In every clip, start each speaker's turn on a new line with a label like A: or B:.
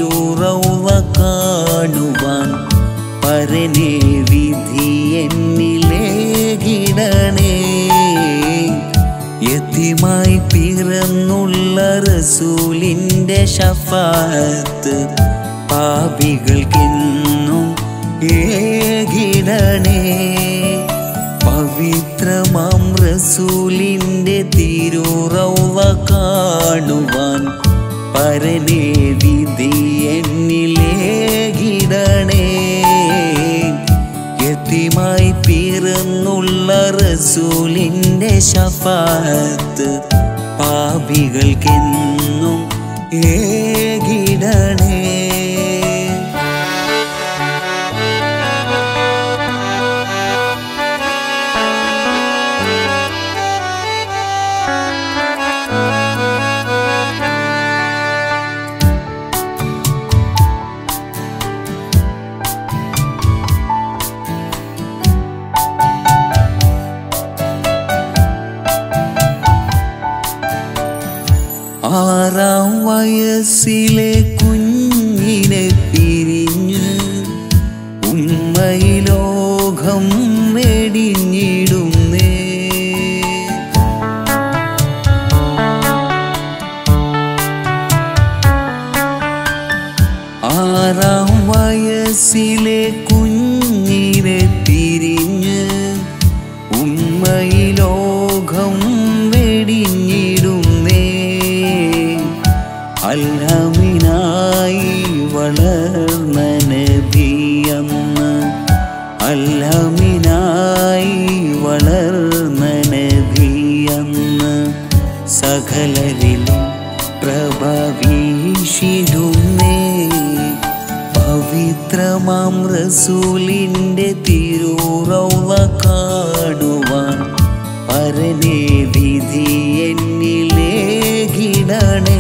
A: തിരുറൗവ കാണുവാൻ പരനെ വിധി എന്നിലേകിടണേ യത്തിമായി പിറന്നുള്ള റസൂലിൻ്റെ ഷഫാത്ത് പാപികൾക്കെന്നും ഏകിടണേ പവിത്രമാം റസൂലിൻ്റെ തിരുറൗവ കാണുവാൻ പരനെ വിധി എന്നിലേകിടണേ യത്തിമായി പിറന്നുള്ള റസൂലിൻ്റെ ഷഫാത്ത് പാപികൾക്കെന്നും ഏകിടണേ ആറാം വയസ്സിലെ കുഞ്ഞിനെ പിരിഞ്ഞ് ഉമ്മയിലോകം വെടിഞ്ഞിടുന്നേ ആറാം വയസ്സിലെ കുഞ്ഞിനെ പിരിഞ്ഞ് ഉമ്മയിലോകം വെടിഞ്ഞിടുന്നേ അല്ലമിനായി വളർന്ന നബിയന്ന് അല്ലമിനായി വളർന്ന നബിയന്ന് സകലരിലും പ്രഭ വീശിടുന്നേ പവിത്രമാം റസൂലിൻ്റെ തിരുറൗവ കാണുവാൻ പരനെ വിധി എന്നിലേകിടണേ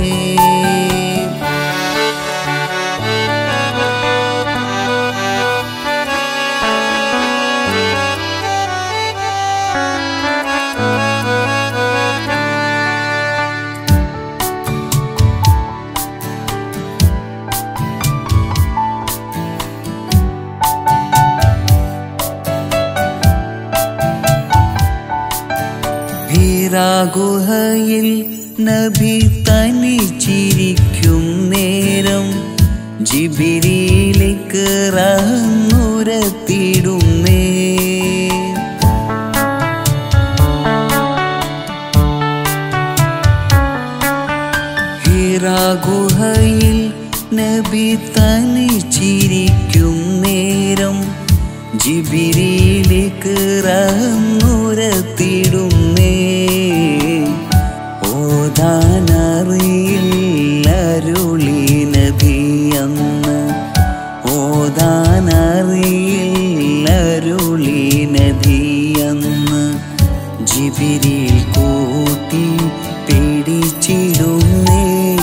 A: ഹീറാഗുഹയിൽ നബി തനിച്ചിരിക്കും നേരം ജിബിരിയിലേക്ക് റഹ്നുരത്തിടുന്നേ ഹീറാഗുഹയിൽ നബി തനിച്ചിരിക്കും നേരം ജിബിരിയിലേക്ക് റഹ്നുരത്തിടുന്നേ ഓതാനറിയില്ലരുളി നബിയന്ന് ഓതാനറിയില്ലരുളി നബിയന്ന് ജിബിരിയിൽ കൂട്ടി പിടിച്ചിടുന്നേ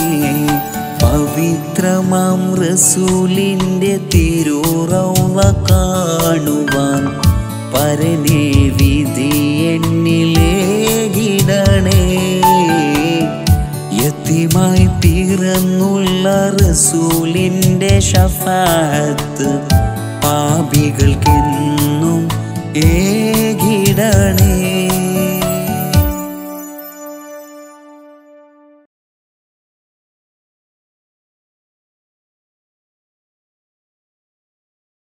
A: പവിത്രമാം റസൂലിൻ്റെ തിരുറൗവ കാണുവാൻ പരനെ വിധി എന്നിലേകിടണേ യത്തിമായി പിറന്നുള്ള റസൂലിൻ്റെ ഷഫാത്ത് പാപികൾക്കെന്നും ഏകിടണേ